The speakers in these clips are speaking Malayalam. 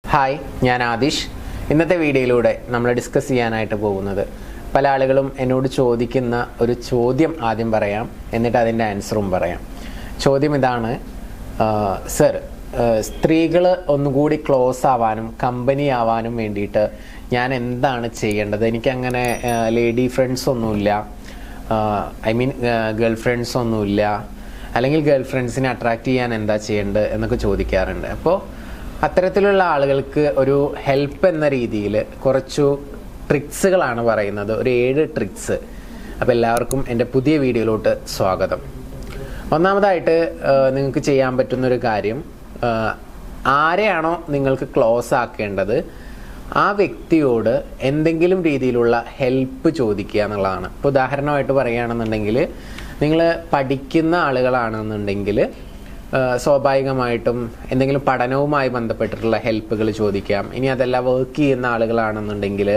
ഹായ് ഞാൻ ആദിഷ് ഇന്നത്തെ വീഡിയോയിലൂടെ നമ്മൾ ഡിസ്കസ് ചെയ്യാനായിട്ട് പോകുന്നത് പല ആളുകളും എന്നോട് ചോദിക്കുന്ന ഒരു ചോദ്യം ആദ്യം പറയാം എന്നിട്ട് അതിൻ്റെ ആൻസറും പറയാം ചോദ്യം ഇതാണ് സർ സ്ത്രീകൾ ഒന്നുകൂടി ക്ലോസ് ആവാനും കമ്പനി ആവാനും വേണ്ടിയിട്ട് ഞാൻ എന്താണ് ചെയ്യേണ്ടത് എനിക്കങ്ങനെ ലേഡി ഫ്രണ്ട്സ് ഒന്നുമില്ല ഐ മീൻ ഗേൾ ഫ്രണ്ട്സ് ഒന്നുമില്ല അല്ലെങ്കിൽ ഗേൾ ഫ്രണ്ട്സിനെ അട്രാക്റ്റ് ചെയ്യാൻ എന്താ ചെയ്യേണ്ടത് എന്നൊക്കെ ചോദിക്കാറുണ്ട് അപ്പോൾ അത്തരത്തിലുള്ള ആളുകൾക്ക് ഒരു ഹെൽപ്പ് എന്ന രീതിയിൽ കുറച്ചു ട്രിക്സുകളാണ് പറയുന്നത് ഒരു ഏഴ് ട്രിക്സ് അപ്പോൾ എല്ലാവർക്കും എൻ്റെ പുതിയ വീഡിയോയിലോട്ട് സ്വാഗതം ഒന്നാമതായിട്ട് നിങ്ങൾക്ക് ചെയ്യാൻ പറ്റുന്ന ഒരു കാര്യം ആ, ആരെയാണോ നിങ്ങൾക്ക് ക്ലോസ് ആക്കേണ്ടത് ആ വ്യക്തിയോട് എന്തെങ്കിലും രീതിയിലുള്ള ഹെൽപ്പ് ചോദിക്കുക എന്നുള്ളതാണ് ഇപ്പോൾ ഉദാഹരണമായിട്ട് പറയുകയാണെന്നുണ്ടെങ്കിൽ നിങ്ങൾ പഠിക്കുന്ന ആളുകളാണെന്നുണ്ടെങ്കിൽ ആ, സ്വാഭാവികമായിട്ടും എന്തെങ്കിലും പഠനവുമായി ബന്ധപ്പെട്ടിട്ടുള്ള ഹെൽപ്പുകൾ ചോദിക്കാം ഇനി അതല്ല വർക്ക് ചെയ്യുന്ന ആളുകളാണെന്നുണ്ടെങ്കിൽ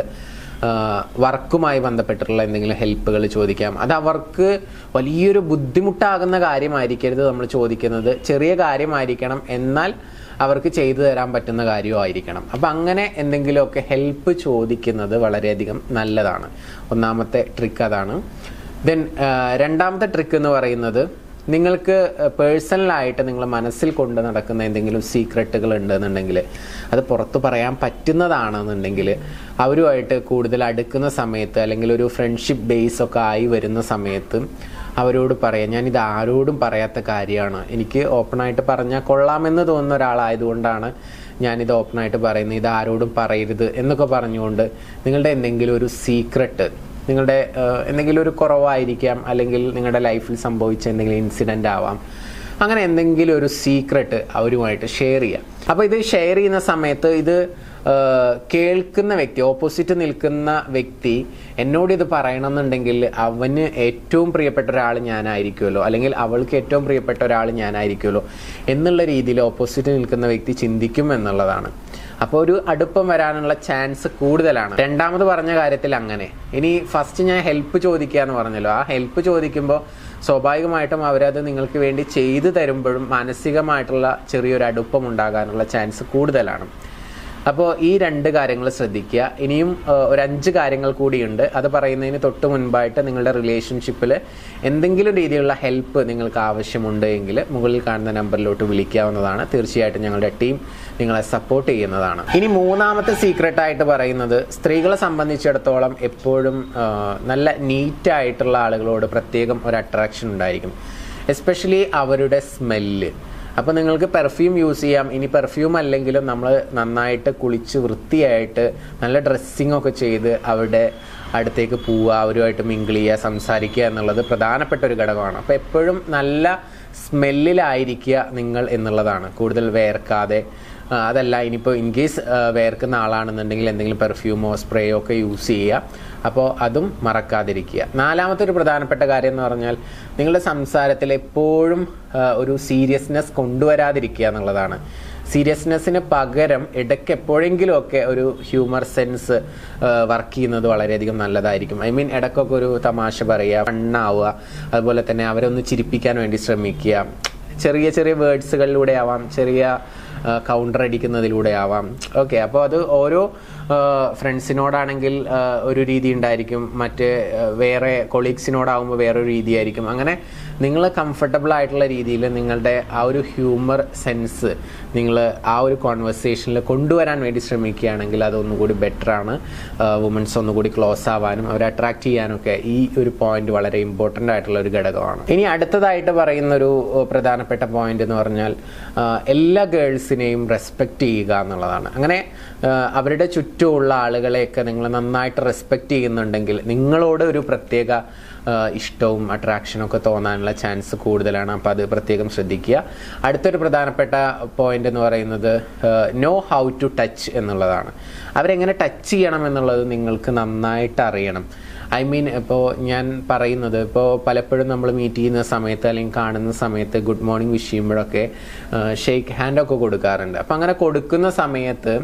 വർക്കുമായി ബന്ധപ്പെട്ടിട്ടുള്ള എന്തെങ്കിലും ഹെൽപ്പുകൾ ചോദിക്കാം അത് അവർക്ക് വലിയൊരു ബുദ്ധിമുട്ടാകുന്ന കാര്യമായിരിക്കരുത് നമ്മൾ ചോദിക്കുന്നത് ചെറിയ കാര്യമായിരിക്കണം എന്നാൽ അവർക്ക് ചെയ്തു തരാൻ പറ്റുന്ന കാര്യമായിരിക്കണം അപ്പം അങ്ങനെ എന്തെങ്കിലുമൊക്കെ ഹെൽപ്പ് ചോദിക്കുന്നത് വളരെയധികം നല്ലതാണ് ഒന്നാമത്തെ ട്രിക്ക് അതാണ് ദെൻ രണ്ടാമത്തെ ട്രിക്ക് എന്ന് പറയുന്നത് നിങ്ങൾക്ക് പേഴ്സണലായിട്ട് നിങ്ങൾ മനസ്സിൽ കൊണ്ട് നടക്കുന്ന എന്തെങ്കിലും സീക്രട്ടുകൾ ഉണ്ടെന്നുണ്ടെങ്കിൽ അത് പുറത്ത് പറയാൻ പറ്റുന്നതാണെന്നുണ്ടെങ്കിൽ അവരുമായിട്ട് കൂടുതൽ അടുക്കുന്ന സമയത്ത് അല്ലെങ്കിൽ ഒരു ഫ്രണ്ട്ഷിപ്പ് ബേസ് ഒക്കെ ആയി വരുന്ന സമയത്ത് അവരോട് പറയാം ഞാൻ ഇത് ആരോടും പറയാത്ത കാര്യമാണ് എനിക്ക് ഓപ്പണായിട്ട് പറഞ്ഞാൽ കൊള്ളാമെന്ന് തോന്നുന്ന ഒരാളായതുകൊണ്ടാണ് ഞാനിത് ഓപ്പണായിട്ട് പറയുന്നത് ഇത് ആരോടും പറയരുത് എന്നൊക്കെ പറഞ്ഞുകൊണ്ട് നിങ്ങളുടെ എന്തെങ്കിലും ഒരു സീക്രട്ട് നിങ്ങളുടെ ഏഹ്, എന്തെങ്കിലും ഒരു കുറവായിരിക്കാം അല്ലെങ്കിൽ നിങ്ങളുടെ ലൈഫിൽ സംഭവിച്ച എന്തെങ്കിലും ഇൻസിഡൻ്റ് ആവാം അങ്ങനെ എന്തെങ്കിലും ഒരു സീക്രട്ട് അവരുമായിട്ട് ഷെയർ ചെയ്യാം അപ്പോൾ ഇത് ഷെയർ ചെയ്യുന്ന സമയത്ത് ഇത് ഏഹ്, കേൾക്കുന്ന വ്യക്തി ഓപ്പോസിറ്റ് നിൽക്കുന്ന വ്യക്തി എന്നോട് ഇത് പറയണമെന്നുണ്ടെങ്കിൽ അവന് ഏറ്റവും പ്രിയപ്പെട്ട ഒരാൾ ഞാനായിരിക്കുമല്ലോ അല്ലെങ്കിൽ അവൾക്ക് ഏറ്റവും പ്രിയപ്പെട്ട ഒരാൾ ഞാനായിരിക്കുമല്ലോ എന്നുള്ള രീതിയിൽ ഓപ്പോസിറ്റ് നിൽക്കുന്ന വ്യക്തി ചിന്തിക്കും എന്നുള്ളതാണ് അപ്പോൾ ഒരു അടുപ്പം വരാനുള്ള ചാൻസ് കൂടുതലാണ് രണ്ടാമത് പറഞ്ഞ കാര്യത്തിൽ അങ്ങനെ ഇനി ഫസ്റ്റ് ഞാൻ ഹെൽപ്പ് ചോദിക്കുക എന്ന് പറഞ്ഞല്ലോ ആ ഹെൽപ്പ് ചോദിക്കുമ്പോൾ സ്വാഭാവികമായിട്ടും അവരത് നിങ്ങൾക്ക് വേണ്ടി ചെയ്തു തരുമ്പോഴും മാനസികമായിട്ടുള്ള ചെറിയൊരു അടുപ്പം ഉണ്ടാകാനുള്ള ചാൻസ് കൂടുതലാണ് അപ്പോൾ ഈ രണ്ട് കാര്യങ്ങൾ ശ്രദ്ധിക്കുക ഇനിയും ആ, ഒരു അഞ്ച് കാര്യങ്ങൾ കൂടിയുണ്ട് അത് പറയുന്നതിന് തൊട്ട് മുൻപായിട്ട് നിങ്ങളുടെ റിലേഷൻഷിപ്പിൽ എന്തെങ്കിലും രീതിയിലുള്ള ഹെൽപ്പ് നിങ്ങൾക്ക് ആവശ്യമുണ്ട് എങ്കിൽ മുകളിൽ കാണുന്ന നമ്പറിലോട്ട് വിളിക്കാവുന്നതാണ് തീർച്ചയായിട്ടും ഞങ്ങളുടെ ടീം നിങ്ങളെ സപ്പോർട്ട് ചെയ്യുന്നതാണ് ഇനി മൂന്നാമത്തെ സീക്രട്ട് ആയിട്ട് പറയുന്നത് സ്ത്രീകളെ സംബന്ധിച്ചിടത്തോളം എപ്പോഴും ആ, നല്ല നീറ്റായിട്ടുള്ള ആളുകളോട് പ്രത്യേകം ഒരു അട്രാക്ഷൻ ഉണ്ടായിരിക്കും എസ്പെഷ്യലി അവരുടെ സ്മെല്ല് അപ്പോൾ നിങ്ങൾക്ക് പെർഫ്യൂം യൂസ് ചെയ്യാം ഇനി പെർഫ്യൂം അല്ലെങ്കിലും നമ്മൾ നന്നായിട്ട് കുളിച്ച് വൃത്തിയായിട്ട് നല്ല ഡ്രസ്സിങ് ഒക്കെ ചെയ്ത് അവരുടെ അടുത്തേക്ക് പോവുക അവരുമായിട്ട് മിങ്കിൾ ചെയ്യുക സംസാരിക്കുക എന്നുള്ളത് പ്രധാനപ്പെട്ട ഒരു ഘടകമാണ് അപ്പോൾ എപ്പോഴും നല്ല സ്മെല്ലിലായിരിക്കുക നിങ്ങൾ എന്നുള്ളതാണ് കൂടുതൽ വേർക്കാതെ ആ, അതല്ല ഇനിയിപ്പോൾ ഇൻ കേസ് വേർക്കുന്ന ആളാണെന്നുണ്ടെങ്കിൽ എന്തെങ്കിലും പെർഫ്യൂമോ സ്പ്രേയോ ഒക്കെ യൂസ് ചെയ്യുക അപ്പോൾ അതും മറക്കാതിരിക്കുക നാലാമത്തെ ഒരു പ്രധാനപ്പെട്ട കാര്യം എന്ന് പറഞ്ഞാൽ നിങ്ങളുടെ സംസാരത്തിൽ എപ്പോഴും ആ, ഒരു സീരിയസ്നെസ് കൊണ്ടുവരാതിരിക്കുക എന്നുള്ളതാണ് സീരിയസ്നെസ്സിന് പകരം ഇടയ്ക്ക് എപ്പോഴെങ്കിലും ഒക്കെ ഒരു ഹ്യൂമർ സെൻസ് വർക്ക് ചെയ്യുന്നത് വളരെയധികം നല്ലതായിരിക്കും ഐ മീൻ ഇടയ്ക്കൊക്കെ ഒരു തമാശ പറയുക ഫണ്ണാവുക അതുപോലെ തന്നെ അവരെ ഒന്ന് ചിരിപ്പിക്കാൻ വേണ്ടി ശ്രമിക്കുക ചെറിയ ചെറിയ വേർഡ്സുകളിലൂടെ ആവാം ചെറിയ കൗണ്ടർ അടിക്കുന്നതിലൂടെ ആവാം ഓക്കെ അപ്പോൾ അത് ഓരോ ഫ്രണ്ട്സിനോടാണെങ്കിൽ ഒരു രീതി ഉണ്ടായിരിക്കും മറ്റ് ആ, വേറെ കൊളീഗ്സിനോടാവുമ്പോൾ വേറൊരു രീതിയായിരിക്കും അങ്ങനെ നിങ്ങൾ കംഫർട്ടബിൾ ആയിട്ടുള്ള രീതിയിൽ നിങ്ങളുടെ ആ ഒരു ഹ്യൂമർ സെൻസ് നിങ്ങൾ ആ ഒരു കോൺവെർസേഷനിൽ കൊണ്ടുവരാൻ വേണ്ടി ശ്രമിക്കുകയാണെങ്കിൽ അതൊന്നുകൂടി ബെറ്ററാണ് വുമൻസ് ഒന്നുകൂടി ക്ലോസ് ആവാനും അവരെ അട്രാക്ട് ചെയ്യാനൊക്കെ ഈ ഒരു പോയിന്റ് വളരെ ഇമ്പോർട്ടൻ്റ് ആയിട്ടുള്ള ഒരു ഘടകമാണ് ഇനി അടുത്തതായിട്ട് പറയുന്ന ഒരു ഏഹ്, പ്രധാനപ്പെട്ട പോയിന്റ് എന്ന് പറഞ്ഞാൽ ആ, എല്ലാ ഗേൾസിനെയും റെസ്പെക്റ്റ് ചെയ്യുക എന്നുള്ളതാണ് അങ്ങനെ ആ, അവരുടെ ചുറ്റുമുള്ള ആളുകളെയൊക്കെ നിങ്ങൾ നന്നായിട്ട് റെസ്പെക്റ്റ് ചെയ്യുന്നുണ്ടെങ്കിൽ നിങ്ങളോട് ഒരു പ്രത്യേക ആ, ഇഷ്ടവും അട്രാക്ഷനും ഒക്കെ തോന്നാനുള്ള ചാൻസ് കൂടുതലാണ് അപ്പോൾ അത് പ്രത്യേകം ശ്രദ്ധിക്കുക അടുത്തൊരു പ്രധാനപ്പെട്ട പോയിന്റ് എന്ന് പറയുന്നത് നോ ഹൗ ടു ടച്ച് എന്നുള്ളതാണ് അവരെങ്ങനെ ടച്ച് ചെയ്യണം എന്നുള്ളത് നിങ്ങൾക്ക് നന്നായിട്ട് അറിയണം ഐ മീൻ ഇപ്പോൾ ഞാൻ പറയുന്നത് ഇപ്പോൾ പലപ്പോഴും നമ്മൾ മീറ്റ് ചെയ്യുന്ന സമയത്ത് അല്ലെങ്കിൽ കാണുന്ന സമയത്ത് ഗുഡ് മോർണിംഗ് വിഷ് ചെയ്യുമ്പോഴൊക്കെ ഷെയ്ക്ക് ഹാൻഡൊക്കെ കൊടുക്കാറുണ്ട് അപ്പം അങ്ങനെ കൊടുക്കുന്ന സമയത്ത്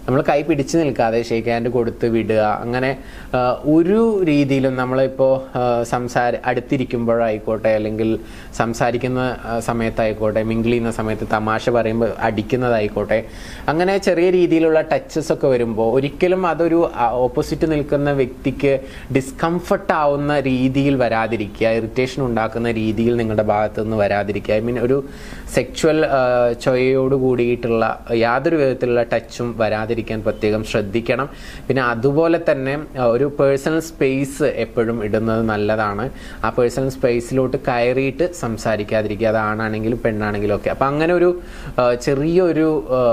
നമ്മൾ കൈ പിടിച്ചു നിൽക്കാതെ ഷേക്ക് ഹാൻഡ് കൊടുത്ത് വിടുക അങ്ങനെ ആ, ഒരു രീതിയിലും നമ്മളിപ്പോൾ സംസാര അടുത്തിരിക്കുമ്പോഴായിക്കോട്ടെ അല്ലെങ്കിൽ സംസാരിക്കുന്ന ആ, സമയത്തായിക്കോട്ടെ മിങ്കിൾ ചെയ്യുന്ന സമയത്ത് തമാശ പറയുമ്പോൾ അടിക്കുന്നതായിക്കോട്ടെ അങ്ങനെ ചെറിയ രീതിയിലുള്ള ടച്ചസ് ഒക്കെ വരുമ്പോൾ ഒരിക്കലും അതൊരു ഓപ്പോസിറ്റ് നിൽക്കുന്ന വ്യക്തിക്ക് ഡിസ്കംഫർട്ട് ആവുന്ന രീതിയിൽ വരാതിരിക്കുക ഇറിറ്റേഷൻ ഉണ്ടാക്കുന്ന രീതിയിൽ നിങ്ങളുടെ ഭാഗത്തു നിന്ന് വരാതിരിക്കുക ഐ മീൻ ഒരു സെക്ച്വൽ ചൊയയോട് കൂടിയിട്ടുള്ള യാതൊരു വിധത്തിലുള്ള ടച്ചും വരാതിരിക്കാൻ പ്രത്യേകം ശ്രദ്ധിക്കണം പിന്നെ അതുപോലെ തന്നെ ആ, ഒരു പേഴ്സണൽ സ്പേസ് എപ്പോഴും ഇടുന്നത് നല്ലതാണ് ആ പേഴ്സണൽ സ്പേസിലോട്ട് കയറിയിട്ട് സംസാരിക്കാതിരിക്കുക അത് ആണാണെങ്കിലും പെണ്ണാണെങ്കിലും ഒക്കെ അപ്പം അങ്ങനെ ഒരു ആ, ചെറിയൊരു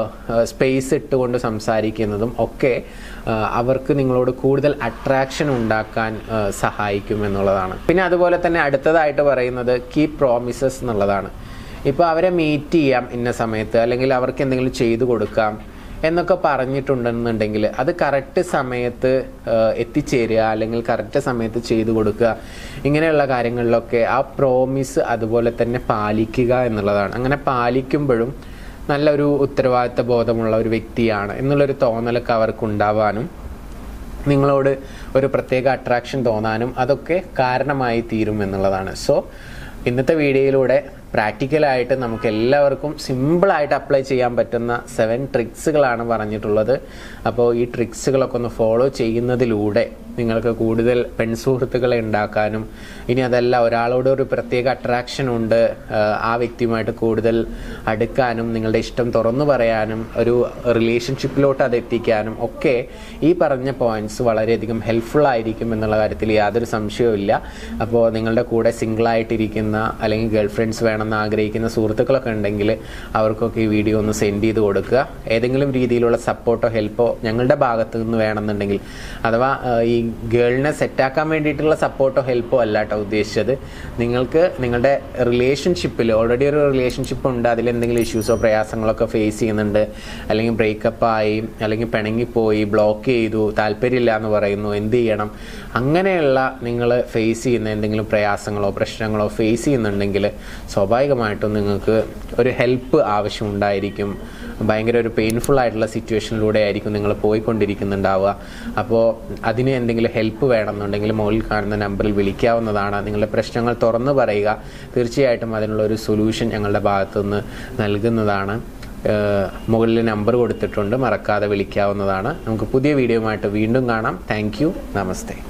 സ്പേസ് ഇട്ടുകൊണ്ട് സംസാരിക്കുന്നതും ഒക്കെ ആ, അവർക്ക് നിങ്ങളോട് കൂടുതൽ അട്രാക്ഷൻ ഉണ്ടാക്കാൻ ആ, സഹായിക്കും എന്നുള്ളതാണ് പിന്നെ അതുപോലെ തന്നെ അടുത്തതായിട്ട് പറയുന്നത് കീപ് പ്രോമിസസ് എന്നുള്ളതാണ് ഇപ്പോൾ അവരെ മീറ്റ് ചെയ്യാം ഇന്ന സമയത്ത് അല്ലെങ്കിൽ അവർക്ക് എന്തെങ്കിലും ചെയ്തു കൊടുക്കാം എന്നൊക്കെ പറഞ്ഞിട്ടുണ്ടെന്നുണ്ടെങ്കിൽ അത് കറക്റ്റ് സമയത്ത് ആ, എത്തിച്ചേരുക അല്ലെങ്കിൽ കറക്റ്റ് സമയത്ത് ചെയ്തു കൊടുക്കുക ഇങ്ങനെയുള്ള കാര്യങ്ങളിലൊക്കെ ആ പ്രോമിസ് അതുപോലെ തന്നെ പാലിക്കുക എന്നുള്ളതാണ് അങ്ങനെ പാലിക്കുമ്പോഴും നല്ലൊരു ഉത്തരവാദിത്ത ബോധമുള്ള ഒരു വ്യക്തിയാണ് എന്നുള്ളൊരു തോന്നലൊക്കെ അവർക്ക് ഉണ്ടാവാനും നിങ്ങളോട് ഒരു പ്രത്യേക അട്രാക്ഷൻ തോന്നാനും അതൊക്കെ കാരണമായി തീരും എന്നുള്ളതാണ് സോ ഇന്നത്തെ വീഡിയോയിലൂടെ പ്രാക്ടിക്കലായിട്ട് നമുക്ക് എല്ലാവർക്കും സിമ്പിളായിട്ട് അപ്ലൈ ചെയ്യാൻ പറ്റുന്ന സെവൻ ട്രിക്സുകളാണ് പറഞ്ഞിട്ടുള്ളത് അപ്പോൾ ഈ ട്രിക്സുകളൊക്കെ ഒന്ന് ഫോളോ ചെയ്യുന്നതിലൂടെ നിങ്ങൾക്ക് കൂടുതൽ പെൺസുഹൃത്തുക്കളെ ഉണ്ടാക്കാനും ഇനി അതല്ല ഒരാളോട് ഒരു പ്രത്യേക അട്രാക്ഷൻ ഉണ്ട് ആഹ് ആ വ്യക്തിയുമായിട്ട് കൂടുതൽ അടുക്കാനും നിങ്ങളുടെ ഇഷ്ടം തുറന്നു പറയാനും ഒരു റിലേഷൻഷിപ്പിലോട്ട് അത് എത്തിക്കാനും ഒക്കെ ഈ പറഞ്ഞ പോയിന്റ്സ് വളരെയധികം ഹെൽപ്ഫുൾ ആയിരിക്കും എന്നുള്ള കാര്യത്തിൽ യാതൊരു സംശയവും ഇല്ല അപ്പോൾ നിങ്ങളുടെ കൂടെ സിംഗിളായിട്ടിരിക്കുന്ന അല്ലെങ്കിൽ ഗേൾ ഫ്രണ്ട്സ് വേണമെന്ന് ആഗ്രഹിക്കുന്ന സുഹൃത്തുക്കളൊക്കെ ഉണ്ടെങ്കിൽ അവർക്കൊക്കെ ഈ വീഡിയോ ഒന്ന് സെൻഡ് ചെയ്ത് കൊടുക്കുക ഏതെങ്കിലും രീതിയിലുള്ള സപ്പോർട്ടോ ഹെൽപ്പോ ഞങ്ങളുടെ ഭാഗത്തു നിന്ന് വേണമെന്നുണ്ടെങ്കിൽ അഥവാ ആ, ഈ ഗേളിനെ സെറ്റാക്കാൻ വേണ്ടിയിട്ടുള്ള സപ്പോർട്ടോ ഹെൽപ്പോ അല്ല കേട്ടോ ഉദ്ദേശിച്ചത് നിങ്ങൾക്ക് നിങ്ങളുടെ റിലേഷൻഷിപ്പിൽ ഓൾറെഡി ഒരു റിലേഷൻഷിപ്പ് ഉണ്ട് അതിൽ എന്തെങ്കിലും ഇഷ്യൂസോ പ്രയാസങ്ങളൊക്കെ ഫേസ് ചെയ്യുന്നുണ്ട് അല്ലെങ്കിൽ ബ്രേക്കപ്പ് ആയി അല്ലെങ്കിൽ പിണങ്ങിപ്പോയി ബ്ലോക്ക് ചെയ്തു താല്പര്യമില്ല എന്ന് പറയുന്നു എന്ത് ചെയ്യണം അങ്ങനെയുള്ള നിങ്ങൾ ഫേസ് ചെയ്യുന്ന എന്തെങ്കിലും പ്രയാസങ്ങളോ പ്രശ്നങ്ങളോ ഫേസ് ചെയ്യുന്നുണ്ടെങ്കിൽ സ്വാഭാവികമായിട്ടും നിങ്ങൾക്ക് ഒരു ഹെൽപ്പ് ആവശ്യമുണ്ടായിരിക്കും ഭയങ്കര ഒരു പെയിൻഫുൾ ആയിട്ടുള്ള സിറ്റുവേഷനിലൂടെ ആയിരിക്കും നിങ്ങൾ പോയിക്കൊണ്ടിരിക്കുന്നുണ്ടാവുക അപ്പോൾ അതിന് എന്തെങ്കിലും ഹെൽപ്പ് വേണമെന്നുണ്ടെങ്കിൽ മുകളിൽ കാണുന്ന നമ്പറിൽ വിളിക്കാവുന്നതാണ് നിങ്ങളുടെ പ്രശ്നങ്ങൾ തുറന്നു പറയുക തീർച്ചയായിട്ടും അതിനുള്ള ഒരു സൊല്യൂഷൻ ഞങ്ങളുടെ ഭാഗത്തുനിന്ന് നൽകുന്നതാണ് ഏഹ് മുകളിൽ നമ്പർ കൊടുത്തിട്ടുണ്ട് മറക്കാതെ വിളിക്കാവുന്നതാണ് നമുക്ക് പുതിയ വീഡിയോയുമായിട്ട് വീണ്ടും കാണാം താങ്ക് നമസ്തേ